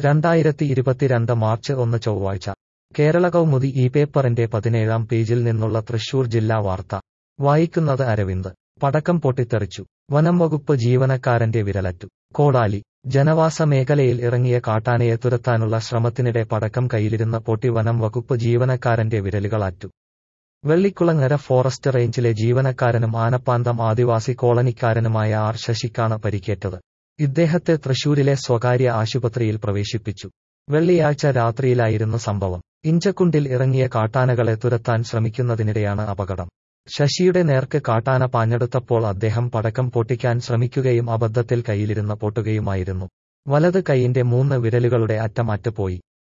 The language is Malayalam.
രണ്ടായിരത്തി ഇരുപത്തിരണ്ട് മാർച്ച് ഒന്ന് ചൊവ്വാഴ്ച കേരള കൗമുദി ഈ പേപ്പറിന്റെ പതിനേഴാം പേജിൽ നിന്നുള്ള തൃശൂർ ജില്ലാ വാർത്ത വായിക്കുന്നത് അരവിന്ദ് പടക്കം പൊട്ടിത്തെറിച്ചു വനം വകുപ്പ് ജീവനക്കാരന്റെ വിരലറ്റു കോടാലി ജനവാസ മേഖലയിൽ ഇറങ്ങിയ കാട്ടാനയെ തുരത്താനുള്ള ശ്രമത്തിനിടെ പടക്കം കയ്യിലിരുന്ന പൊട്ടി വനം വകുപ്പ് ജീവനക്കാരന്റെ വിരലുകളറ്റു വെള്ളിക്കുളങ്ങര ഫോറസ്റ്റ് റേഞ്ചിലെ ജീവനക്കാരനും ആനപ്പാന്തം ആദിവാസി കോളനിക്കാരനുമായ ആർ ശശിക്കാണ് പരിക്കേറ്റത് ഇദ്ദേഹത്തെ തൃശൂരിലെ സ്വകാര്യ ആശുപത്രിയിൽ പ്രവേശിപ്പിച്ചു വെള്ളിയാഴ്ച രാത്രിയിലായിരുന്നു സംഭവം ഇഞ്ചക്കുണ്ടിൽ ഇറങ്ങിയ കാട്ടാനകളെ തുരത്താൻ ശ്രമിക്കുന്നതിനിടെയാണ് അപകടം ശശിയുടെ നേർക്ക് കാട്ടാന പാഞ്ഞെടുത്തപ്പോൾ അദ്ദേഹം പടക്കം പൊട്ടിക്കാൻ ശ്രമിക്കുകയും അബദ്ധത്തിൽ കയ്യിലിരുന്ന് പൊട്ടുകയുമായിരുന്നു വലത് കൈയിന്റെ മൂന്ന് വിരലുകളുടെ അറ്റം അറ്റുപോയി